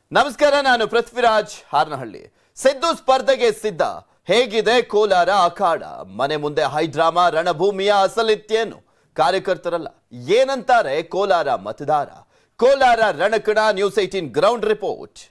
ನಮಸ್ಕಾರ ನಾನು ಪೃಥ್ವಿರಾಜ್ ಹಾರನಹಳ್ಳಿ ಸಿದ್ದು ಸ್ಪರ್ಧೆಗೆ ಸಿದ್ಧ ಹೇಗಿದೆ ಕೋಲಾರ ಅಖಾಡ ಮನೆ ಮುಂದೆ ಹೈಡ್ರಾಮಾ ರಣಭೂಮಿಯ ಅಸಲಿತ್ಯೇನು ಕಾರ್ಯಕರ್ತರಲ್ಲ ಏನಂತಾರೆ ಕೋಲಾರ ಮತದಾರ ಕೋಲಾರ ರಣಕಣ ನ್ಯೂಸ್ ಏಟೀನ್ ಗ್ರೌಂಡ್ ರಿಪೋರ್ಟ್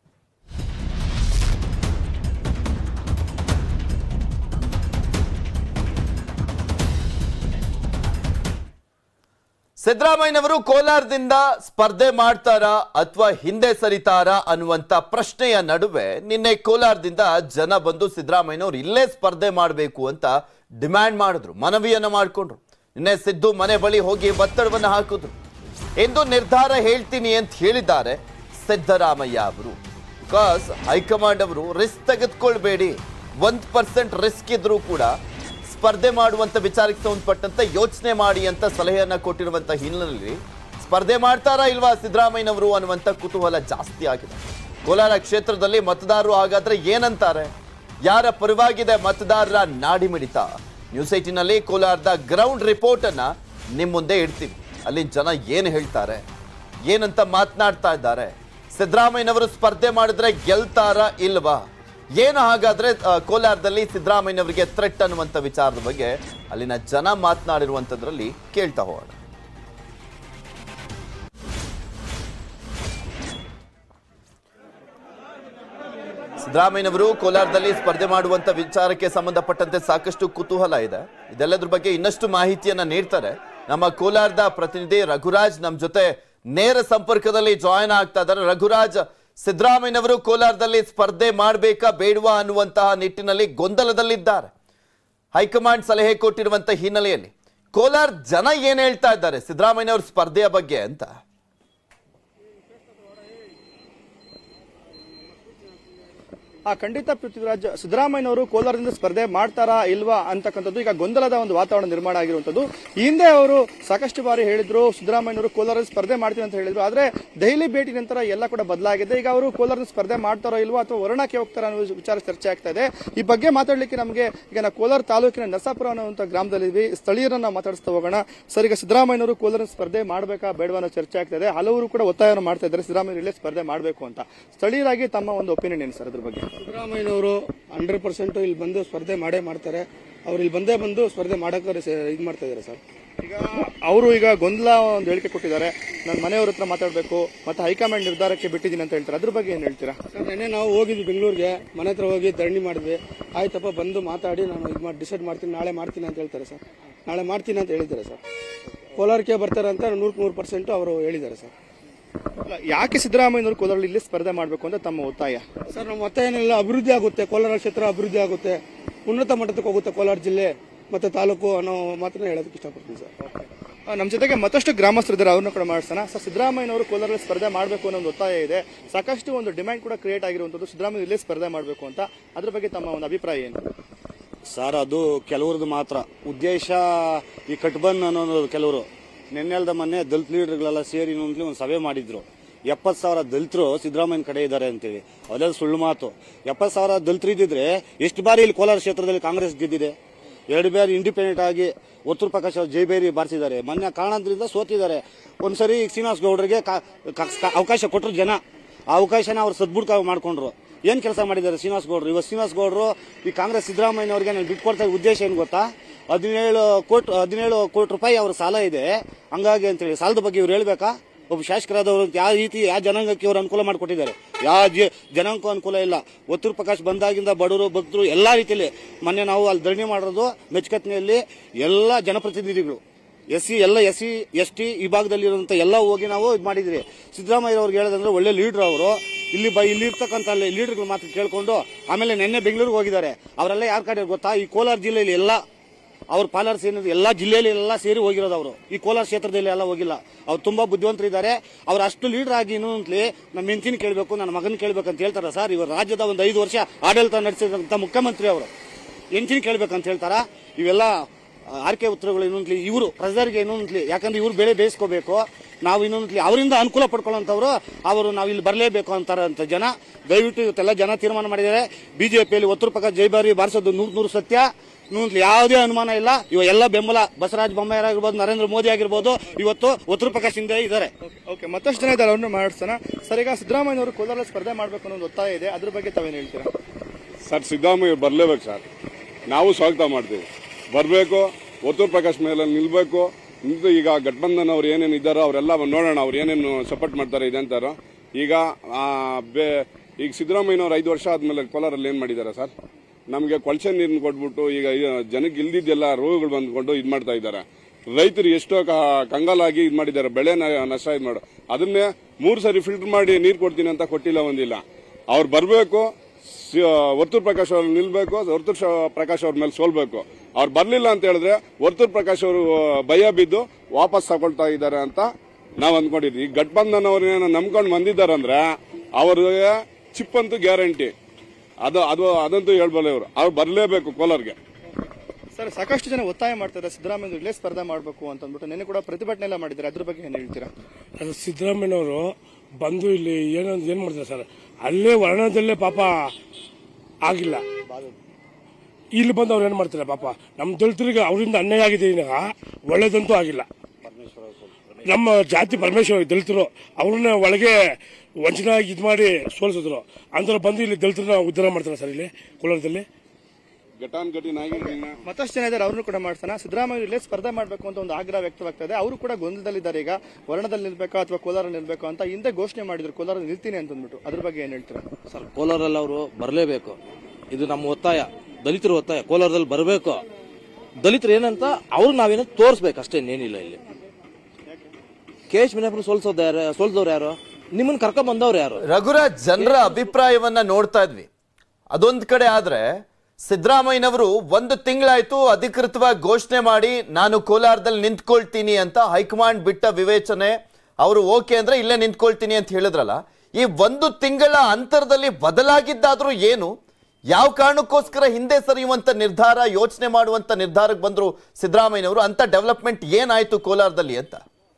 ಸಿದ್ದರಾಮಯ್ಯನವರು ಕೋಲಾರದಿಂದ ಸ್ಪರ್ಧೆ ಮಾಡ್ತಾರಾ ಅಥವಾ ಹಿಂದೆ ಸರಿತಾರಾ ಅನ್ನುವಂತ ಪ್ರಶ್ನೆಯ ನಡುವೆ ನಿನ್ನೆ ಕೋಲಾರದಿಂದ ಜನ ಬಂದು ಸಿದ್ದರಾಮಯ್ಯನವರು ಇಲ್ಲೇ ಸ್ಪರ್ಧೆ ಮಾಡಬೇಕು ಅಂತ ಡಿಮ್ಯಾಂಡ್ ಮಾಡಿದ್ರು ಮನವಿಯನ್ನ ಮಾಡಿಕೊಂಡ್ರು ನಿನ್ನೆ ಸಿದ್ದು ಮನೆ ಬಳಿ ಹೋಗಿ ಒತ್ತಡವನ್ನು ಹಾಕಿದ್ರು ಎಂದು ನಿರ್ಧಾರ ಹೇಳ್ತೀನಿ ಅಂತ ಹೇಳಿದ್ದಾರೆ ಸಿದ್ದರಾಮಯ್ಯ ಅವರು ಬಿಕಾಸ್ ಹೈಕಮಾಂಡ್ ಅವರು ರಿಸ್ಕ್ ತೆಗೆದುಕೊಳ್ಬೇಡಿ ಒಂದ್ ಪರ್ಸೆಂಟ್ ರಿಸ್ಕ್ ಇದ್ರೂ ಕೂಡ ಸ್ಪರ್ಧೆ ಮಾಡುವಂತ ವಿಚಾರಕ್ಕೆ ಸಂಬಂಧಪಟ್ಟಂತೆ ಯೋಚನೆ ಮಾಡಿ ಅಂತ ಸಲಹೆಯನ್ನ ಕೊಟ್ಟಿರುವಂತ ಹಿನ್ನೆಲೆಯಲ್ಲಿ ಸ್ಪರ್ಧೆ ಮಾಡ್ತಾರಾ ಇಲ್ವಾ ಸಿದ್ದರಾಮಯ್ಯನವರು ಅನ್ನುವಂತ ಕುತೂಹಲ ಜಾಸ್ತಿ ಆಗಿದೆ ಕೋಲಾರ ಕ್ಷೇತ್ರದಲ್ಲಿ ಮತದಾರರು ಹಾಗಾದ್ರೆ ಏನಂತಾರೆ ಯಾರ ಪರವಾಗಿದೆ ಮತದಾರರ ನಾಡಿ ಮಿಡಿತ ನ್ಯೂಸ್ ಏಟಿನಲ್ಲಿ ಕೋಲಾರದ ಗ್ರೌಂಡ್ ರಿಪೋರ್ಟ್ ಅನ್ನ ನಿಮ್ ಮುಂದೆ ಇಡ್ತೀವಿ ಅಲ್ಲಿ ಜನ ಏನು ಹೇಳ್ತಾರೆ ಏನಂತ ಮಾತನಾಡ್ತಾ ಇದ್ದಾರೆ ಸಿದ್ದರಾಮಯ್ಯನವರು ಸ್ಪರ್ಧೆ ಮಾಡಿದ್ರೆ ಗೆಲ್ತಾರ ಇಲ್ವಾ ಏನು ಹಾಗಾದ್ರೆ ಆ, ಕೋಲಾರದಲ್ಲಿ ಸಿದ್ದರಾಮಯ್ಯನವರಿಗೆ ಥ್ರೆಟ್ ಅನ್ನುವಂಥ ವಿಚಾರದ ಬಗ್ಗೆ ಅಲ್ಲಿನ ಜನ ಮಾತನಾಡಿರುವಂಥದ್ರಲ್ಲಿ ಕೇಳ್ತಾ ಹೋಗೋಣ ಸಿದ್ದರಾಮಯ್ಯನವರು ಕೋಲಾರದಲ್ಲಿ ಸ್ಪರ್ಧೆ ಮಾಡುವಂತ ವಿಚಾರಕ್ಕೆ ಸಂಬಂಧಪಟ್ಟಂತೆ ಸಾಕಷ್ಟು ಕುತೂಹಲ ಇದೆ ಇದೆಲ್ಲದ್ರ ಬಗ್ಗೆ ಇನ್ನಷ್ಟು ಮಾಹಿತಿಯನ್ನ ನೀಡ್ತಾರೆ ನಮ್ಮ ಕೋಲಾರದ ಪ್ರತಿನಿಧಿ ರಘುರಾಜ್ ನಮ್ಮ ಜೊತೆ ನೇರ ಸಂಪರ್ಕದಲ್ಲಿ ಜಾಯಿನ್ ಆಗ್ತಾ ಇದ್ದಾರೆ ರಘುರಾಜ್ ಸಿದ್ದರಾಮಯ್ಯನವರು ಕೋಲಾರದಲ್ಲಿ ಸ್ಪರ್ಧೆ ಮಾಡಬೇಕಾ ಬೇಡವಾ ಅನ್ನುವಂತಹ ನಿಟ್ಟಿನಲ್ಲಿ ಗೊಂದಲದಲ್ಲಿದ್ದಾರೆ ಹೈಕಮಾಂಡ್ ಸಲಹೆ ಕೊಟ್ಟಿರುವಂತ ಹಿನ್ನೆಲೆಯಲ್ಲಿ ಕೋಲಾರ ಜನ ಏನ್ ಹೇಳ್ತಾ ಇದ್ದಾರೆ ಸಿದ್ದರಾಮಯ್ಯನವ್ರ ಸ್ಪರ್ಧೆಯ ಬಗ್ಗೆ ಅಂತ ಆ ಖಂಡಿತ ಪೃಥ್ವಿರಾಜ್ ಸಿದ್ದರಾಮಯ್ಯನವರು ಕೋಲಾರದಿಂದ ಸ್ಪರ್ಧೆ ಮಾಡ್ತಾರಾ ಇಲ್ವಾ ಅಂತಕ್ಕಂಥದ್ದು ಈಗ ಗೊಂದಲದ ಒಂದು ವಾತಾವರಣ ನಿರ್ಮಾಣ ಆಗಿರುವಂತದ್ದು ಈ ಹಿಂದೆ ಅವರು ಸಾಕಷ್ಟು ಬಾರಿ ಹೇಳಿದ್ರು ಸಿದ್ದರಾಮಯ್ಯನವರು ಕೋಲಾರದಲ್ಲಿ ಸ್ಪರ್ಧೆ ಮಾಡ್ತೀನಿ ಅಂತ ಹೇಳಿದ್ರು ಆದ್ರೆ ದೆಹಲಿ ಭೇಟಿ ನಂತರ ಎಲ್ಲ ಕೂಡ ಬದಲಾಗಿದೆ ಈಗ ಅವರು ಕೋಲಾರದಲ್ಲಿ ಸ್ಪರ್ಧೆ ಮಾಡ್ತಾರೋ ಇಲ್ವಾ ಅಥವಾ ವರ್ಣಕ್ಕೆ ಹೋಗ್ತಾರ ಅನ್ನೋ ವಿಚಾರ ಚರ್ಚೆ ಆಗ್ತಾ ಇದೆ ಈ ಬಗ್ಗೆ ಮಾತಾಡ್ಲಿಕ್ಕೆ ನಮಗೆ ಈಗ ನಾವು ಕೋಲಾರ ತಾಲೂಕಿನ ನರಸಾಪುರ ಅನ್ನುವಂಥ ಗ್ರಾಮದಲ್ಲಿ ಸ್ಥಳೀಯರನ್ನ ಮಾತಾಡಿಸ್ತಾ ಹೋಗೋಣ ಸರ್ ಈಗ ಸಿದ್ದರಾಮಯ್ಯನವರು ಕೋಲಾರ ಸ್ಪರ್ಧೆ ಮಾಡಬೇಕಾ ಬೇಡವಾ ಅನ್ನೋ ಚರ್ಚೆ ಆಗ್ತಾ ಇದೆ ಹಲವರು ಕೂಡ ಒತ್ತಾಯವನ್ನು ಮಾಡ್ತಾ ಇದ್ದಾರೆ ಸಿದ್ದರಾಮಯ್ಯ ಇಲ್ಲೇ ಸ್ಪರ್ಧೆ ಮಾಡಬೇಕು ಅಂತ ಸ್ಥಳೀಯರಾಗಿ ತಮ್ಮ ಒಂದು ಒಪಿನಿಯನ್ ಏನು ಸರ್ ಅದ್ರ ಬಗ್ಗೆ ಸಿದ್ದರಾಮಯ್ಯನವರು ಹಂಡ್ರೆಡ್ ಪರ್ಸೆಂಟ್ ಇಲ್ಲಿ ಬಂದು ಸ್ಪರ್ಧೆ ಮಾಡೇ ಮಾಡ್ತಾರೆ ಅವ್ರು ಇಲ್ಲಿ ಬಂದೇ ಬಂದು ಸ್ಪರ್ಧೆ ಮಾಡಕ್ಕೆ ಇದು ಮಾಡ್ತಾ ಇದ್ದಾರೆ ಸರ್ ಈಗ ಅವರು ಈಗ ಗೊಂದಲ ಒಂದು ಹೇಳಿಕೆ ಕೊಟ್ಟಿದ್ದಾರೆ ನನ್ನ ಮನೆಯವ್ರ ಹತ್ರ ಮಾತಾಡಬೇಕು ಮತ್ತೆ ಹೈಕಮಾಂಡ್ ನಿರ್ಧಾರಕ್ಕೆ ಬಿಟ್ಟಿದ್ದೀನಿ ಅಂತ ಹೇಳ್ತಾರೆ ಅದ್ರ ಬಗ್ಗೆ ಏನು ಹೇಳ್ತೀರಾ ಸರ್ ನೆನ್ನೆ ನಾವು ಹೋಗಿದ್ವಿ ಬೆಂಗಳೂರಿಗೆ ಮನೆ ಹತ್ರ ಹೋಗಿ ಧರಣಿ ಮಾಡಿದ್ವಿ ಆಯ್ತಪ್ಪ ಬಂದು ಮಾತಾಡಿ ನಾನು ಇದು ಮಾಡಿ ಡಿಸೈಡ್ ಮಾಡ್ತೀನಿ ನಾಳೆ ಮಾಡ್ತೀನಿ ಅಂತ ಹೇಳ್ತಾರೆ ಸರ್ ನಾಳೆ ಮಾಡ್ತೀನಿ ಅಂತ ಹೇಳಿದ್ದಾರೆ ಸರ್ ಕೋಲಾರಕ್ಕೆ ಬರ್ತಾರೆ ಅಂತ ನೂರಕ್ಕೆ ನೂರು ಪರ್ಸೆಂಟ್ ಅವರು ಹೇಳಿದ್ದಾರೆ ಸರ್ ಅಲ್ಲ, ಯಾಕೆ ಸಿದ್ದರಾಮಯ್ಯನವರು ಕೋಲಾರಲ್ಲಿ ಇಲ್ಲಿ ಸ್ಪರ್ಧೆ ಮಾಡಬೇಕು ಅಂತ ತಮ್ಮ ಒತ್ತಾಯ ಸರ್ ನಮ್ಮ ಮತ್ತೆ ಏನಿಲ್ಲ ಅಭಿವೃದ್ಧಿ ಆಗುತ್ತೆ ಕೋಲಾರ ಕ್ಷೇತ್ರ ಅಭಿವೃದ್ಧಿ ಆಗುತ್ತೆ ಉನ್ನತ ಮಟ್ಟಕ್ಕೆ ಹೋಗುತ್ತೆ ಕೋಲಾರ ಜಿಲ್ಲೆ ಮತ್ತೆ ತಾಲೂಕು ಅನ್ನೋ ಮಾತನ್ನ ಹೇಳೋದಕ್ಕೆ ಇಷ್ಟಪಡ್ತೀನಿ ಸರ್ ಆ, ನಮ್ಮ ಜೊತೆಗೆ ಮತ್ತಷ್ಟು ಗ್ರಾಮಸ್ಥರು ಇದ್ದಾರೆ ಅವ್ರನ್ನ ಕೂಡ ಮಾಡಿಸೋಣ ಸರ್ ಸಿದ್ದರಾಮಯ್ಯನವರು ಕೋಲಾರಲ್ಲಿ ಸ್ಪರ್ಧೆ ಮಾಡಬೇಕು ಅನ್ನೋ ಒಂದು ಒತ್ತಾಯ ಇದೆ ಸಾಕಷ್ಟು ಒಂದು ಡಿಮ್ಯಾಂಡ್ ಕೂಡ ಕ್ರಿಯೇಟ್ ಆಗಿರುವಂಥದ್ದು ಸಿದ್ದರಾಮಯ್ಯ ಇಲ್ಲೇ ಸ್ಪರ್ಧೆ ಮಾಡಬೇಕು ಅಂತ ಅದ್ರ ಬಗ್ಗೆ ತಮ್ಮ ಒಂದು ಅಭಿಪ್ರಾಯ ಏನು ಸರ್ ಅದು ಕೆಲವ್ರದ್ದು ಮಾತ್ರ ಉದ್ದೇಶ ಈ ಕಟ್ಬನ್ ಅನ್ನೋದು ಕೆಲವರು ನಿನ್ನೆಲ್ದ ಮೊನ್ನೆ ದಲಿತ ಲೀಡರ್ಗಳೆಲ್ಲ ಸೇರಿ ಇನ್ನೊಂದ್ಲಿ ಒಂದು ಸಭೆ ಮಾಡಿದ್ರು ಎಪ್ಪತ್ತು ಸಾವಿರ ದಲಿತರು ಸಿದ್ದರಾಮಯ್ಯನ ಕಡೆ ಇದ್ದಾರೆ ಅಂತೇಳಿ ಅದೆಲ್ಲ ಸುಳ್ಳು ಮಾತು ಎಪ್ಪತ್ತು ಸಾವಿರ ದಲಿತರು ಇದ್ದಿದ್ರೆ ಎಷ್ಟು ಬಾರಿ ಇಲ್ಲಿ ಕೋಲಾರ ಕ್ಷೇತ್ರದಲ್ಲಿ ಕಾಂಗ್ರೆಸ್ ಗೆದ್ದಿದೆ ಎರಡು ಬಾರಿ ಇಂಡಿಪೆಂಡೆಂಟ್ ಆಗಿ ಒತ್ತೂರು ಪ್ರಕಾಶ್ ಅವ್ರು ಜೈಬೇರಿ ಬಾರಿಸಿದ್ದಾರೆ ಮೊನ್ನೆ ಕಾರಣದಿಂದ ಸೋತಿದ್ದಾರೆ ಒಂದ್ಸರಿ ಶ್ರೀನಿವಾಸ್ ಗೌಡರಿಗೆ ಕಾ- ಕಾ- ಕಾ- ಅವಕಾಶ ಕೊಟ್ಟರು ಜನ ಆ ಅವಕಾಶನ ಅವ್ರು ಸದ್ಬುಡ್ಕ ಮಾಡ್ಕೊಂಡ್ರು ಏನ್ ಕೆಲಸ ಮಾಡಿದ್ದಾರೆ ಶ್ರೀನಿವಾಸ್ ಗೌಡ್ರು ಇವತ್ತು ಶ್ರೀನಿವಾಸ್ ಗೌಡ್ರು ಈ ಕಾಂಗ್ರೆಸ್ ಸಿದ್ದರಾಮಯ್ಯನವರಿಗೆ ನಾನು ಬಿಟ್ಕೊಡ್ತಾ ಇದ್ದ ಉದ್ದೇಶ ಏನು ಗೊತ್ತಾ ಹದಿನೇಳು ಕೋಟಿ ಹದಿನೇಳು ಕೋಟಿ ರೂಪಾಯಿ ಅವ್ರ ಸಾಲ ಇದೆ ಹಂಗಾಗಿ ಅಂತೇಳಿ ಸಾಲದ ಬಗ್ಗೆ ಇವ್ರು ಹೇಳ್ಬೇಕಾ ಒಬ್ಬ ಶಾಸಕರಾದವರು ಅಂತ ಯಾವ ರೀತಿ ಯಾವ ಜನಾಂಗಕ್ಕೆ ಇವರು ಅನುಕೂಲ ಮಾಡಿಕೊಟ್ಟಿದ್ದಾರೆ ಯಾವ ಜ- ಜನಾಂಗಕ್ಕೂ ಅನುಕೂಲ ಇಲ್ಲ ಒತ್ತೂರು ಪ್ರಕಾಶ್ ಬಂದಾಗಿಂದ ಬಡವರು ಭಕ್ತರು ಎಲ್ಲಾ ರೀತಿಯಲ್ಲಿ ಮೊನ್ನೆ ನಾವು ಅಲ್ಲಿ ಧರಣಿ ಮಾಡಿರೋದು ಮೆಚ್ಚಕತ್ನೆಯಲ್ಲಿ ಎಲ್ಲ ಜನಪ್ರತಿನಿಧಿಗಳು ಎಸ್ ಸಿ ಎಲ್ಲ ಎಸ್ ಸಿ ಎಸ್ ಟಿ ಈ ಭಾಗದಲ್ಲಿರುವಂತ ಎಲ್ಲ ಹೋಗಿ ನಾವು ಇದು ಮಾಡಿದ್ರಿ ಸಿದ್ದರಾಮಯ್ಯ ಅವ್ರಿಗೆ ಹೇಳೋದಂದ್ರೆ ಒಳ್ಳೆ ಲೀಡರ್ ಅವರು ಇಲ್ಲಿ ಬ ಇಲ್ಲಿ ಇರ್ತಕ್ಕಂಥ ಲೀಡರ್ಗಳ ಮಾತು ಕೇಳ್ಕೊಂಡು ಆಮೇಲೆ ನಿನ್ನೆ ಬೆಂಗಳೂರಿಗೆ ಹೋಗಿದ್ದಾರೆ ಅವರೆಲ್ಲ ಯಾರ ಕಡೆ ಗೊತ್ತಾ ಈ ಕೋಲಾರ ಜಿಲ್ಲೆಯಲ್ಲಿ ಎಲ್ಲ ಅವ್ರ ಪಾಲರ್ಸ್ ಏನಿದೆ ಎಲ್ಲಾ ಜಿಲ್ಲೆಯಲ್ಲಿ ಎಲ್ಲ ಸೇರಿ ಹೋಗಿರೋದು ಅವರು ಈ ಕೋಲಾರ ಕ್ಷೇತ್ರದಲ್ಲಿ ಎಲ್ಲ ಹೋಗಿಲ್ಲ ಅವ್ರು ತುಂಬಾ ಬುದ್ಧಿವಂತರಿದ್ದಾರೆ ಅವ್ರು ಅಷ್ಟು ಲೀಡರ್ ಆಗಿ ಇನ್ನೊಂದ್ಲಿ ನಮ್ಮ ಹೆಂಡತಿನ ಕೇಳಬೇಕು ನನ್ನ ಮಗನ ಕೇಳಬೇಕು ಅಂತ ಹೇಳ್ತಾರ ಸರ್ ಇವರು ರಾಜ್ಯದ ಒಂದು ಐದು ವರ್ಷ ಆಡಳಿತ ನಡೆಸಿದಂತ ಮುಖ್ಯಮಂತ್ರಿ ಅವರು ಹೆಂಡತಿನ ಕೇಳ್ಬೇಕಂತ ಹೇಳ್ತಾರ ಇವೆಲ್ಲ ಆರ್ಕೆ ಉತ್ತರಗಳು ಇನ್ನೊಂದ್ಲಿ ಇವರು ಪ್ರಜರಿಗೆ ಇನ್ನೊಂದ್ಲಿ ಯಾಕಂದ್ರೆ ಇವ್ರು ಬೆಳೆ ಬೇಯಿಸ್ಕೋಬೇಕು ನಾವು ಇನ್ನೊಂದ್ಲಿ ಅವರಿಂದ ಅನುಕೂಲ ಪಡ್ಕೊಳ್ಳೋಂಥವ್ರು ಅವರು ನಾವು ಇಲ್ಲಿ ಬರಲೇಬೇಕು ಅಂತಾರಂತ ಜನ ದಯವಿಟ್ಟು ಇವತ್ತೆಲ್ಲ ಜನ ತೀರ್ಮಾನ ಮಾಡಿದ್ದಾರೆ ಬಿಜೆಪಿಯಲ್ಲಿ ಒತ್ತರು ಪಕ್ಕ ಜೈಬಾರಿ ಬಾರಿಸೋದು ನೂರ್ ನೂರು ಸತ್ಯ ಇನ್ನೊಂದು ಯಾವುದೇ ಅನುಮಾನ ಇಲ್ಲ ಇವ ಎಲ್ಲ ಬೆಂಬಲ ಬಸವರಾಜ ಬೊಮ್ಮಾಯಿ ಆಗಿರ್ಬೋದು ನರೇಂದ್ರ ಮೋದಿ ಆಗಿರ್ಬೋದು ಇವತ್ತು ಉತ್ತರ ಪ್ರಕಾಶ್ ಹಿಂದೆ ಇದ್ದಾರೆ ಓಕೆ ಮತ್ತಷ್ಟು ಜನ ಇದ್ದಾರೆ ಅವ್ರನ್ನ ಮಾಡಿಸ್ತಾನ ಸರ್ ಈಗ ಸಿದ್ದರಾಮಯ್ಯ ಅವರು ಕೋಲಾರ ಸ್ಪರ್ಧೆ ಮಾಡಬೇಕು ಅನ್ನೋ ಒಂದು ಒತ್ತಾಯ ಇದೆ ಅದ್ರ ಬಗ್ಗೆ ತಾವೇನು ಹೇಳ್ತೀರಾ ಸರ್ ಸಿದ್ದರಾಮಯ್ಯ ಬರಲೇಬೇಕು ಸರ್ ನಾವು ಸ್ವಾಗತ ಮಾಡ್ತೀವಿ ಬರಬೇಕು ಒತ್ತೂರು ಪ್ರಕಾಶ್ ಮೇಲೆ ನಿಲ್ಬೇಕು ನಿಂತು ಈಗ ಗಠಬಂಧನ್ ಅವ್ರು ಏನೇನು ಇದ್ದಾರೋ ಅವರೆಲ್ಲ ನೋಡೋಣ ಅವ್ರು ಏನೇನು ಸಪೋರ್ಟ್ ಮಾಡ್ತಾರೆ ಇದೆ ಅಂತಾರೋ ಈಗ ಆ, ಬೇ ಈಗ ಸಿದ್ದರಾಮಯ್ಯನವ್ರು ಐದು ವರ್ಷ ಆದಮೇಲೆ ಕೋಲಾರಲ್ಲಿ ಏನು ಮಾಡಿದ್ದಾರೆ ಸರ್ ನಮಗೆ ಕೊಳಚೆ ನೀರನ್ನ ಕೊಟ್ಬಿಟ್ಟು ಈಗ ಈ ಜನಕ್ಕೆ ಇಲ್ದಿದ್ದೆಲ್ಲ ರೋಗಗಳು ಬಂದ್ಕೊಂಡು ಇದು ಮಾಡ್ತಾ ಇದ್ದಾರೆ ರೈತರು ಎಷ್ಟೋ ಕ- ಕಂಗಾಲಾಗಿ ಇದು ಮಾಡಿದ್ದಾರೆ ಬೆಳೆ ನ- ನಷ್ಟ ಇದು ಮಾಡು ಅದನ್ನೇ ಮೂರು ಸರಿ ಫಿಲ್ಟರ್ ಮಾಡಿ ನೀರು ಕೊಡ್ತೀನಿ ಅಂತ ಕೊಟ್ಟಿಲ್ಲ ಒಂದಿಲ್ಲ ಅವ್ರು ಬರಬೇಕು ವರ್ತೂರ್ ಪ್ರಕಾಶ್ ಅವ್ರು ನಿಲ್ಬೇಕು ವರ್ತೂರ್ ಶ- ಪ್ರಕಾಶ್ ಅವ್ರ ಮೇಲೆ ಸೋಲ್ಬೇಕು ಅವ್ರು ಬರ್ಲಿಲ್ಲ ಅಂತ ಹೇಳಿದ್ರೆ ವರ್ತೂರ್ ಪ್ರಕಾಶ್ ಅವರು ಭಯ ಬಿದ್ದು ವಾಪಸ್ ತಗೊಳ್ತಾ ಇದ್ದಾರೆ ಅಂತ ನಾವ್ ಅಂದ್ಕೊಂಡಿದ್ವಿ ಈ ಗಠಬಂಧನ್ ಅವ್ರನ್ನ ನಂಬ್ಕೊಂಡು ಬಂದಿದ್ದಾರಂದ್ರೆ ಅವ್ರಿಗೆ ಚಿಪ್ ಅಂತೂ ಗ್ಯಾರಂಟಿ ಅದು ಅದು ಅದಂತೂ ಹೇಳ್ಬಲ್ಲ ಇವರು ಅವ್ರು ಬರಲೇಬೇಕು ಕೋಲಾರ್ಗೆ ಸರ್ ಸಾಕಷ್ಟು ಜನ ಒತ್ತಾಯ ಮಾಡ್ತಾರೆ ಸಿದ್ದರಾಮಯ್ಯ ಇಲ್ಲೇ ಸ್ಪರ್ಧೆ ಮಾಡಬೇಕು ಅಂತ ಅಂದ್ಬಿಟ್ಟು ನೆನ್ನೆ ಕೂಡ ಪ್ರತಿಭಟನೆ ಎಲ್ಲ ಮಾಡಿದ್ದಾರೆ ಅದ್ರ ಬಗ್ಗೆ ಏನು ಹೇಳ್ತೀರಾ ಅದು ಸಿದ್ದರಾಮಯ್ಯನವರು ಬಂದು ಇಲ್ಲಿ ಏನೋ ಏನು ಮಾಡ್ತಾರೆ ಸರ್ ಅಲ್ಲೇ ವರ್ಣದಲ್ಲೇ ಪಾಪ ಆಗಿಲ್ಲ ಇಲ್ಲಿ ಬಂದು ಅವ್ರು ಏನು ಮಾಡ್ತಾರೆ ಪಾಪ ನಮ್ಮ ದಲಿತರಿಗೆ ಅವರಿಂದ ಅನ್ಯಾಯ ಆಗಿದೆ ಈಗ ಒಳ್ಳೇದಂತೂ ಆಗಿಲ್ಲ ನಮ್ಮ ಜಾತಿ ಪರಮೇಶ್ವರ ದಲಿತರು ಅವ್ರನ್ನ ಒಳಗೆ ವಂಚನೆ ಇದು ಮಾಡಿ ಸೋಲಿಸಿದ್ರು ಅಂಥವ್ರು ಬಂದು ಇಲ್ಲಿ ದಲಿತರನ್ನ ಉದ್ಧಾರ ಮಾಡ್ತಾರೆ ಸರ್ ಇಲ್ಲಿ ಕೋಲಾರದಲ್ಲಿ ಘಟಾನ್ಘಟಿ ನಾಗಿರ್ತೀನಿ ಮತ್ತಷ್ಟು ಜನ ಇದ್ದಾರೆ ಅವ್ರನ್ನು ಕೂಡ ಮಾಡ್ತಾನೆ ಸಿದ್ದರಾಮಯ್ಯ ಇಲ್ಲೇ ಸ್ಪರ್ಧೆ ಮಾಡಬೇಕು ಅಂತ ಒಂದು ಆಗ್ರಹ ವ್ಯಕ್ತವಾಗ್ತಾ ಇದೆ ಅವರು ಕೂಡ ಗೊಂದಲದಲ್ಲಿದ್ದಾರೆ ಈಗ ವರ್ಣದಲ್ಲಿ ನಿಲ್ಬೇಕಾ ಅಥವಾ ಕೋಲಾರ ನಿಲ್ಬೇಕಾ ಅಂತ ಹಿಂದೆ ಘೋಷಣೆ ಮಾಡಿದ್ರು ಕೋಲಾರ ನಿಲ್ತೀನಿ ಅಂತ ಅಂದ್ಬಿಟ್ಟು ಅದ್ರ ಬಗ್ಗೆ ಏನ್ ಹೇಳ್ತೀರಾ ಸರ್ ಕೋಲಾರಲ್ಲಿ ಅವರು ಬರಲೇಬೇಕು ಇದು ನಮ್ಮ ಒತ್ತಾಯ ದಲಿತರ ಒತ್ತಾಯ ಕೋಲಾರದಲ್ಲಿ ಬರಬೇಕು ದಲಿತರು ಏನಂತ ಅವ್ರು ನಾವೇನೋ ತೋರಿಸ್ಬೇಕು ಅಷ್ಟೇ ಇನ್ನೇನಿಲ್ಲ ಇಲ್ಲಿ ಕೆ ಎಚ್ ಮಿನಾಪುರ ಸೋಲ್ಸೋದು ಯಾರು ಸೋಲ್ಸೋರು ಯಾರು ನಿಮ್ಮನ್ನ ಕರ್ಕೊಂಡ್ ಬಂದವ್ರು ಯಾರು ರಘುರಾಜ್ ಜನರ ಅಭಿಪ್ರಾಯವನ್ನ ನೋಡ್ತಾ ಇದ್ವಿ ಅದೊಂದ್ ಕಡೆ ಆದ್ರೆ ಸಿದ್ದರಾಮಯ್ಯನವರು ಒಂದು ತಿಂಗಳಾಯ್ತು ಅಧಿಕೃತವಾಗಿ ಘೋಷಣೆ ಮಾಡಿ ನಾನು ಕೋಲಾರದಲ್ಲಿ ನಿಂತ್ಕೊಳ್ತೀನಿ ಅಂತ ಹೈಕಮಾಂಡ್ ಬಿಟ್ಟ ವಿವೇಚನೆ ಅವರು ಓಕೆ ಅಂದ್ರೆ ಇಲ್ಲೇ ನಿಂತ್ಕೊಳ್ತೀನಿ ಅಂತ ಹೇಳಿದ್ರಲ್ಲ ಈ ಒಂದು ತಿಂಗಳ ಅಂತರದಲ್ಲಿ ಬದಲಾಗಿದ್ದಾದ್ರೂ ಏನು ಯಾವ ಕಾರಣಕ್ಕೋಸ್ಕರ ಹಿಂದೆ ಸರಿಯುವಂತ ನಿರ್ಧಾರ ಯೋಚನೆ ಮಾಡುವಂತ ನಿರ್ಧಾರಕ್ಕೆ ಬಂದ್ರು ಸಿದ್ದರಾಮಯ್ಯನವರು ಅಂತ ಡೆವಲಪ್ಮೆಂಟ್ ಏನಾಯ್ತು ಕೋಲಾರದಲ್ಲಿ ಅಂತ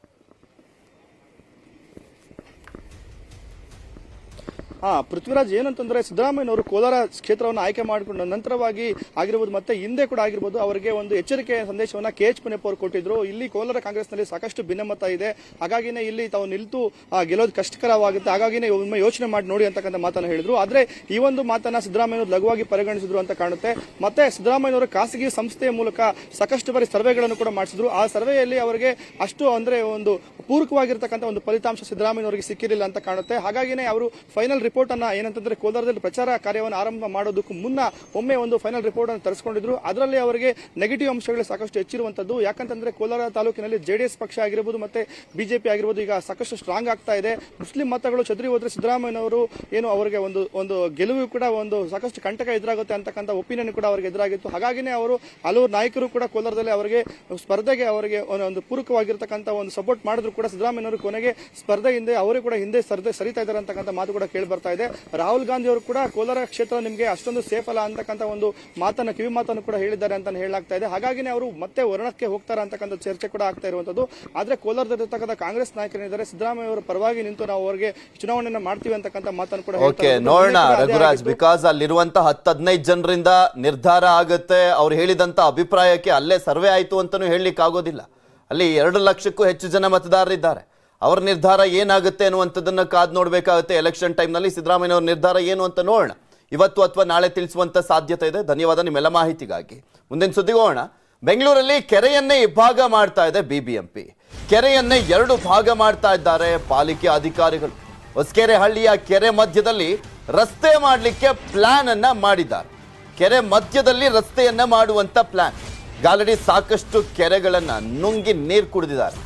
ಹಾ ಪೃಥ್ವಿರಾಜ್ ಏನಂತಂದ್ರೆ ಸಿದ್ದರಾಮಯ್ಯನವರು ಕೋಲಾರ ಕ್ಷೇತ್ರವನ್ನು ಆಯ್ಕೆ ಮಾಡಿಕೊಂಡ ನಂತರವಾಗಿ ಆಗಿರ್ಬೋದು ಮತ್ತೆ ಹಿಂದೆ ಕೂಡ ಆಗಿರ್ಬೋದು ಅವರಿಗೆ ಒಂದು ಎಚ್ಚರಿಕೆ ಸಂದೇಶವನ್ನ ಕೆ ಎಚ್ ಮುನಿಯಪ್ಪ ಅವರು ಕೊಟ್ಟಿದ್ರು ಇಲ್ಲಿ ಕೋಲಾರ ಕಾಂಗ್ರೆಸ್ನಲ್ಲಿ ಸಾಕಷ್ಟು ಭಿನ್ನಮತ ಇದೆ ಹಾಗಾಗಿನೇ ಇಲ್ಲಿ ತಾವು ನಿಲ್ತು ಆ, ಗೆಲ್ಲೋದು ಕಷ್ಟಕರವಾಗುತ್ತೆ ಹಾಗಾಗಿನೇ ಒಮ್ಮೆ ಯೋಚನೆ ಮಾಡಿ ನೋಡಿ ಅಂತಕ್ಕಂಥ ಮಾತನ್ನ ಹೇಳಿದ್ರು ಆದ್ರೆ ಈ ಒಂದು ಮಾತನ್ನ ಸಿದ್ದರಾಮಯ್ಯವರು ಲಘುವಾಗಿ ಪರಿಗಣಿಸಿದ್ರು ಅಂತ ಕಾಣುತ್ತೆ ಮತ್ತೆ ಸಿದ್ದರಾಮಯ್ಯನವರು ಖಾಸಗಿ ಸಂಸ್ಥೆಯ ಮೂಲಕ ಸಾಕಷ್ಟು ಬಾರಿ ಸರ್ವೆಗಳನ್ನು ಕೂಡ ಮಾಡಿಸಿದ್ರು ಆ ಸರ್ವೆಯಲ್ಲಿ ಅವರಿಗೆ ಅಷ್ಟು ಅಂದ್ರೆ ಒಂದು ಪೂರಕವಾಗಿರ್ತಕ್ಕಂಥ ಒಂದು ಫಲಿತಾಂಶ ಸಿದ್ದರಾಮಯ್ಯನವರಿಗೆ ಸಿಕ್ಕಿರಲಿಲ್ಲ ಅಂತ ಕಾಣುತ್ತೆ ಹಾಗಾಗಿನೇ ಅವರು ಫೈನಲ್ ರಿಪೋರ್ಟ್ ಅನ್ನ ಏನಂತಂದ್ರೆ ಕೋಲಾರದಲ್ಲಿ ಪ್ರಚಾರ ಕಾರ್ಯವನ್ನು ಆರಂಭ ಮಾಡೋದಕ್ಕೂ ಮುನ್ನ ಒಮ್ಮೆ ಒಂದು ಫೈನಲ್ ರಿಪೋರ್ಟ್ ಅನ್ನು ತರಿಸಿಕೊಂಡಿದ್ರು ಅದರಲ್ಲಿ ಅವರಿಗೆ ನೆಗೆಟಿವ್ ಅಂಶಗಳು ಸಾಕಷ್ಟು ಹೆಚ್ಚಿರುವಂತದ್ದು ಯಾಕಂತಂದ್ರೆ ಕೋಲಾರ ತಾಲೂಕಿನಲ್ಲಿ ಜೆಡಿಎಸ್ ಪಕ್ಷ ಆಗಿರ್ಬೋದು ಮತ್ತೆ ಬಿಜೆಪಿ ಆಗಿರ್ಬೋದು ಈಗ ಸಾಕಷ್ಟು ಸ್ಟ್ರಾಂಗ್ ಆಗ್ತಾ ಇದೆ ಮುಸ್ಲಿಂ ಮತಗಳು ಚದುರಿ ಹೋದ್ರೆ ಸಿದ್ದರಾಮಯ್ಯನವರು ಏನು ಅವರಿಗೆ ಒಂದು ಒಂದು ಗೆಲುವು ಕೂಡ ಒಂದು ಸಾಕಷ್ಟು ಕಂಟಕ ಎದುರಾಗುತ್ತೆ ಅಂತಕ್ಕಂಥ ಒಪಿನಿಯನ್ ಕೂಡ ಅವರಿಗೆ ಎದುರಾಗಿತ್ತು ಹಾಗಾಗಿನೇ ಅವರು ಹಲವು ನಾಯಕರು ಕೂಡ ಕೋಲಾರದಲ್ಲಿ ಅವರಿಗೆ ಸ್ಪರ್ಧೆಗೆ ಅವರಿಗೆ ಒಂದು ಪೂರಕವಾಗಿರ್ತಕ್ಕಂಥ ಒಂದು ಸಪೋರ್ಟ್ ಮಾಡಿದ್ರು ಕೂಡ ಸಿದ್ದರಾಮಯ್ಯನವರು ಕೊನೆಗೆ ಸ್ಪರ್ಧೆ ಹಿಂದೆ ಅವರೇ ಕೂಡ ಹಿಂದೆ ಸ್ಪರ್ಧೆ ಸರಿತಾ ಇದ್ದಾರೆ ಅಂತಕ್ಕಂಥ ಮಾತು ಕೂಡ ಕೇಳಿ ಬರ್ತಾ ಇದೆ ರಾಹುಲ್ ಗಾಂಧಿ ಅವರು ಕೂಡ ಕೋಲಾರ ಕ್ಷೇತ್ರ ನಿಮಗೆ ಅಷ್ಟೊಂದು ಸೇಫ್ ಅಲ್ಲ ಅಂತಕ್ಕಂಥ ಒಂದು ಮಾತನ್ನ ಕಿವಿ ಮಾತನ್ನು ಕೂಡ ಹೇಳಿದ್ದಾರೆ ಅಂತ ಹೇಳಲಾಗ್ತಾ ಇದೆ ಹಾಗಾಗಿನೇ ಅವರು ಮತ್ತೆ ವರ್ಣಕ್ಕೆ ಹೋಗ್ತಾರೆ ಅಂತಕ್ಕಂಥ ಚರ್ಚೆ ಕೂಡ ಆಗ್ತಾ ಇರುವಂತದ್ದು ಆದ್ರೆ ಕೋಲಾರದಲ್ಲಿರ್ತಕ್ಕಂಥ ಕಾಂಗ್ರೆಸ್ ನಾಯಕರೇನಿದ್ದಾರೆ ಸಿದ್ದರಾಮಯ್ಯ ಅವರ ಪರವಾಗಿ ನಿಂತು ನಾವು ಅವರಿಗೆ ಚುನಾವಣೆಯನ್ನ ಮಾಡ್ತೀವಿ ಅಂತಕ್ಕಂಥ ಮಾತನ್ನು ಕೂಡ ಹೇಳ್ತಾ ಓಕೆ ಇರೋದು. ನೋಡೋಣ ಮೊನ್ನೆ ಕೂಡ ಅದೇ ರಘುರಾಜ್ ಆಗಿತ್ತು. ಬಿಕಾಸ್ ಅಲ್ಲಿರುವಂತ ಹತ್ತು ಹದಿನೈದು ಜನರಿಂದ ನಿರ್ಧಾರ ಆಗುತ್ತೆ ಅವ್ರು ಹೇಳಿದಂತ ಅಭಿಪ್ರಾಯಕ್ಕೆ ಅಲ್ಲೇ ಸರ್ವೆ ಆಯ್ತು ಅಂತಾನು ಹೇಳಲಿಕ್ಕೆ ಆಗೋದಿಲ್ಲ ಅಲ್ಲಿ ಎರಡು ಲಕ್ಷಕ್ಕೂ ಹೆಚ್ಚು ಜನ ಮತದಾರರಿದ್ದಾರೆ ಅವ್ರ ನಿರ್ಧಾರ ಏನಾಗುತ್ತೆ ಅನ್ನುವಂಥದ್ದನ್ನ ಕಾದ್ ನೋಡ್ಬೇಕಾಗುತ್ತೆ ಎಲೆಕ್ಷನ್ ಟೈಮ್ನಲ್ಲಿ ಸಿದ್ದರಾಮಯ್ಯ ಅವ್ರ ನಿರ್ಧಾರ ಏನು ಅಂತ ನೋಡೋಣ ಇವತ್ತು ಅಥವಾ ನಾಳೆ ತಿಳಿಸುವಂತ ಸಾಧ್ಯತೆ ಇದೆ ಧನ್ಯವಾದ ನಿಮ್ಮೆಲ್ಲ ಮಾಹಿತಿಗಾಗಿ ಮುಂದಿನ ಸುದ್ದಿಗೆ ಹೋಗೋಣ ಬೆಂಗಳೂರಲ್ಲಿ ಕೆರೆಯನ್ನೇ ಇಬ್ಬಾಗ ಮಾಡ್ತಾ ಇದೆ ಬಿಬಿಎಂಪಿ ಕೆರೆಯನ್ನೇ ಎರಡು ಭಾಗ ಮಾಡ್ತಾ ಇದ್ದಾರೆ ಪಾಲಿಕೆ ಅಧಿಕಾರಿಗಳು ಹೊಸಕೆರೆ ಹಳ್ಳಿಯ ಕೆರೆ ಮಧ್ಯದಲ್ಲಿ ರಸ್ತೆ ಮಾಡಲಿಕ್ಕೆ ಪ್ಲಾನ್ ಅನ್ನ ಮಾಡಿದ್ದಾರೆ ಕೆರೆ ಮಧ್ಯದಲ್ಲಿ ರಸ್ತೆಯನ್ನ ಮಾಡುವಂತ ಪ್ಲಾನ್ ಆಲ್ರೆಡಿ ಸಾಕಷ್ಟು ಕೆರೆಗಳನ್ನ ನುಂಗಿ ನೀರು ಕುಡಿದಿದ್ದಾರೆ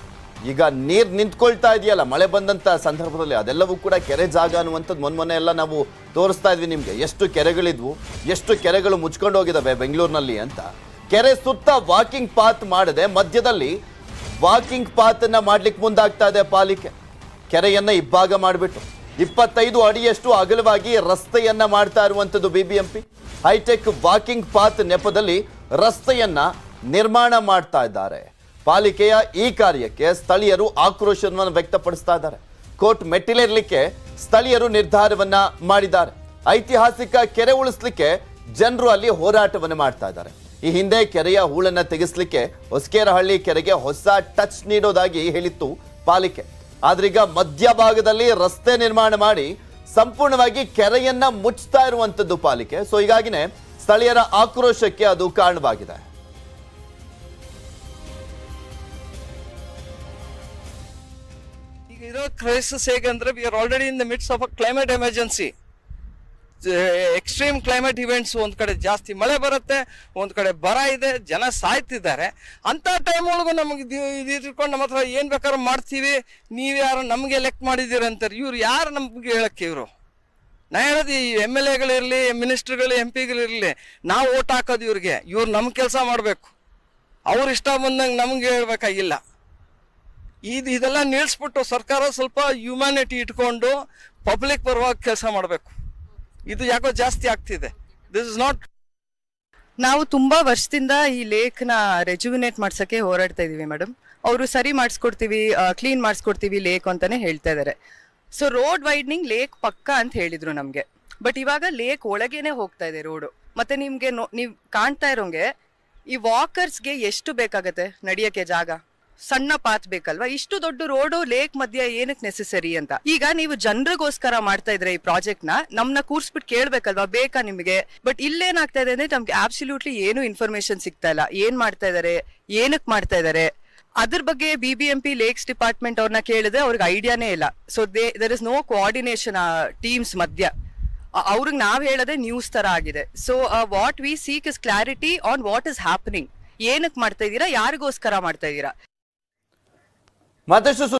ಈಗ ನೀರ್ ನಿಂತ್ಕೊಳ್ತಾ ಇದೆಯಲ್ಲ ಮಳೆ ಬಂದಂತ ಸಂದರ್ಭದಲ್ಲಿ ಅದೆಲ್ಲವೂ ಕೂಡ ಕೆರೆ ಜಾಗ ಅನ್ನುವಂಥದ್ದು ಮೊನ್ನೆ ಮೊನ್ನೆ ಎಲ್ಲ ನಾವು ತೋರಿಸ್ತಾ ಇದ್ವಿ ನಿಮ್ಗೆ ಎಷ್ಟು ಕೆರೆಗಳಿದ್ವು ಎಷ್ಟು ಕೆರೆಗಳು ಮುಚ್ಕೊಂಡು ಹೋಗಿದಾವೆ ಬೆಂಗಳೂರಿನಲ್ಲಿ ಅಂತ ಕೆರೆ ಸುತ್ತ ವಾಕಿಂಗ್ ಪಾತ್ ಮಾಡದೆ ಮಧ್ಯದಲ್ಲಿ ವಾಕಿಂಗ್ ಪಾತ್ ಅನ್ನ ಮಾಡ್ಲಿಕ್ಕೆ ಮುಂದಾಗ್ತಾ ಇದೆ ಪಾಲಿಕೆ ಕೆರೆಯನ್ನ ಇಬ್ಬಾಗ ಮಾಡಿಬಿಟ್ಟು ಇಪ್ಪತ್ತೈದು ಅಡಿಯಷ್ಟು ಅಗಲವಾಗಿ ರಸ್ತೆಯನ್ನ ಮಾಡ್ತಾ ಇರುವಂಥದ್ದು ಬಿಬಿಎಂಪಿ ಹೈಟೆಕ್ ವಾಕಿಂಗ್ ಪಾತ್ ನೆಪದಲ್ಲಿ ರಸ್ತೆಯನ್ನ ನಿರ್ಮಾಣ ಮಾಡ್ತಾ ಇದ್ದಾರೆ ಪಾಲಿಕೆಯ ಈ ಕಾರ್ಯಕ್ಕೆ ಸ್ಥಳೀಯರು ಆಕ್ರೋಶವನ್ನು ವ್ಯಕ್ತಪಡಿಸ್ತಾ ಇದ್ದಾರೆ ಕೋರ್ಟ್ ಮೆಟ್ಟಿಲೇರ್ಲಿಕ್ಕೆ ಸ್ಥಳೀಯರು ನಿರ್ಧಾರವನ್ನ ಮಾಡಿದ್ದಾರೆ ಐತಿಹಾಸಿಕ ಕೆರೆ ಉಳಿಸ್ಲಿಕ್ಕೆ ಜನರು ಅಲ್ಲಿ ಹೋರಾಟವನ್ನು ಮಾಡ್ತಾ ಇದ್ದಾರೆ ಈ ಹಿಂದೆ ಕೆರೆಯ ಹೂಳನ್ನ ತೆಗೆಸಲಿಕ್ಕೆ ಹೊಸಕೇರಹಳ್ಳಿ ಕೆರೆಗೆ ಹೊಸ ಟಚ್ ನೀಡೋದಾಗಿ ಹೇಳಿತ್ತು ಪಾಲಿಕೆ ಆದ್ರೀಗ ಮಧ್ಯಭಾಗದಲ್ಲಿ ರಸ್ತೆ ನಿರ್ಮಾಣ ಮಾಡಿ ಸಂಪೂರ್ಣವಾಗಿ ಕೆರೆಯನ್ನ ಮುಚ್ತಾ ಇರುವಂತದ್ದು ಪಾಲಿಕೆ ಸೊ ಹೀಗಾಗಿನೇ ಸ್ಥಳೀಯರ ಆಕ್ರೋಶಕ್ಕೆ ಅದು ಕಾರಣವಾಗಿದೆ ಈಗ ಇರೋ ಕ್ರೈಸಿಸ್ ಹೇಗಂದ್ರೆ we are already in the midst of a climate emergency extreme climate events ಒಂದ್ ಕಡೆ ಜಾಸ್ತಿ ಮಳೆ ಬರುತ್ತೆ ಒಂದ್ ಕಡೆ ಬರ ಇದೆ ಜನ ಸಾಯ್ತಿದ್ದಾರೆ ಅಂತ ಟೈಮ್ ಒಳಗೂ ನಮಗೆ ಇದು ಇಟ್ಕೊಂಡು ನಮ್ಮ ಹತ್ರ ಏನ್ ಬೇಕಾದ್ರೂ ಮಾಡ್ತೀವಿ ನೀವು ಯಾರು ನಮ್ಗೆ ಎಲೆಕ್ಟ್ ಮಾಡಿದ್ದೀರಿ ಅಂತಾರೆ ಇವ್ರು ಯಾರು ನಮ್ಗೆ ಹೇಳಕ್ಕೆ ಇವರು ನಾ ಹೇಳೋದು ಈ ಎಮ್ ಎಲ್ ಎಗಳಿರಲಿ ಮಿನಿಸ್ಟರ್ಗಳು ಎಂ ಪಿಗಳಿರಲಿ ನಾವು ಓಟ್ ಹಾಕೋದು ಇವ್ರಿಗೆ ಇವ್ರು ನಮ್ಮ ಕೆಲಸ ಮಾಡಬೇಕು ಅವ್ರು ಇಷ್ಟ ಬಂದಂಗೆ ನಮ್ಗೆ ಹೇಳ್ಬೇಕಾಗಿಲ್ಲ ಇದು ಇದೆಲ್ಲ ನಿಲ್ಲಿಸ್ಬಿಟ್ಟು ಸರ್ಕಾರ ಸ್ವಲ್ಪ ಹ್ಯುಮ್ಯಾನಿಟಿ ಇಟ್ಕೊಂಡು ಪಬ್ಲಿಕ್ ಪರವಾಗಿ ಕೆಲಸ ಮಾಡಬೇಕು ಇದು ಯಾಕೋ ಜಾಸ್ತಿ ಆಗ್ತಿದೆ ದಿಸ್ ಇಸ್ ನಾಟ್ ನಾವು ತುಂಬಾ ವರ್ಷದಿಂದ ಈ ಲೇಕ್ ನ ರೆಜುವಿನೇಟ್ ಮಾಡ್ಸಕ್ಕೆ ಹೋರಾಡ್ತಾ ಇದೀವಿ ಮೇಡಮ್ ಅವರು ಸರಿ ಮಾಡಿಸ್ಕೊಡ್ತೀವಿ ಕ್ಲೀನ್ ಮಾಡಿಸ್ಕೊಡ್ತೀವಿ ಲೇಕ್ ಅಂತಾನೆ ಹೇಳ್ತಾ ಇದಾರೆ ಸೊ ರೋಡ್ ವೈಡ್ನಿಂಗ್ ಲೇಕ್ ಪಕ್ಕ ಅಂತ ಹೇಳಿದ್ರು ನಮ್ಗೆ ಬಟ್ ಇವಾಗ ಲೇಕ್ ಒಳಗೇನೆ ಹೋಗ್ತಾ ಇದೆ ರೋಡು ಮತ್ತೆ ನಿಮ್ಗೆ ನೋ- ನೀವ್ ಕಾಣ್ತಾ ಇರೋಂಗೆ ಈ ವಾಕರ್ಸ್ಗೆ ಎಷ್ಟು ಬೇಕಾಗತ್ತೆ ನಡಿಯಕ್ಕೆ ಜಾಗ ಸಣ್ಣ ಪಾತ್ ಬೇಕಲ್ವಾ ಇಷ್ಟು ದೊಡ್ಡ ರೋಡು ಲೇಕ್ ಮಧ್ಯ ಏನಕ್ಕೆ ನೆಸೆಸರಿ ಅಂತ ಈಗ ನೀವು ಜನರಿಗೋಸ್ಕರ ಮಾಡ್ತಾ ಇದ್ರೆ ಈ ಪ್ರಾಜೆಕ್ಟ್ ನ ನಮ್ನ ಕೂರ್ಸ್ಬಿಟ್ಟು ಕೇಳ್ಬೇಕಲ್ವಾ ಬೇಕಾ ನಿಮಗೆ ಬಟ್ ಇಲ್ಲೇನಾಗ್ತಾ ಇದೆ ಅಂದ್ರೆ ನಮ್ಗೆ ಆಬ್ಸಲ್ಯೂಟ್ಲಿ ಏನು ಇನ್ಫಾರ್ಮೇಶನ್ ಸಿಗ್ತಾ ಇಲ್ಲ ಏನ್ ಮಾಡ್ತಾ ಇದಾರೆ ಏನಕ್ ಮಾಡ್ತಾ ಇದಾರೆ ಅದ್ರ ಬಗ್ಗೆ B B M P lakes department ಅವ್ರನ್ನ ಕೇಳಿದ್ರೆ ಅವ್ರಿಗೆ ಐಡಿಯಾನೇ ಇಲ್ಲ so they there is no coordination teams ಮಧ್ಯ ಅವ್ರಿಗೆ ನಾವ್ ಹೇಳೋದೇ ನ್ಯೂಸ್ ತರ ಆಗಿದೆ so what we seek is clarity on what is happening ಏನಕ್ ಮಾಡ್ತಾ ಇದ್ದೀರಾ ಯಾರಿಗೋಸ್ಕರ ಮಾಡ್ತಾ ಇದ್ದೀರಾ ಮತ್ತಷ್ಟು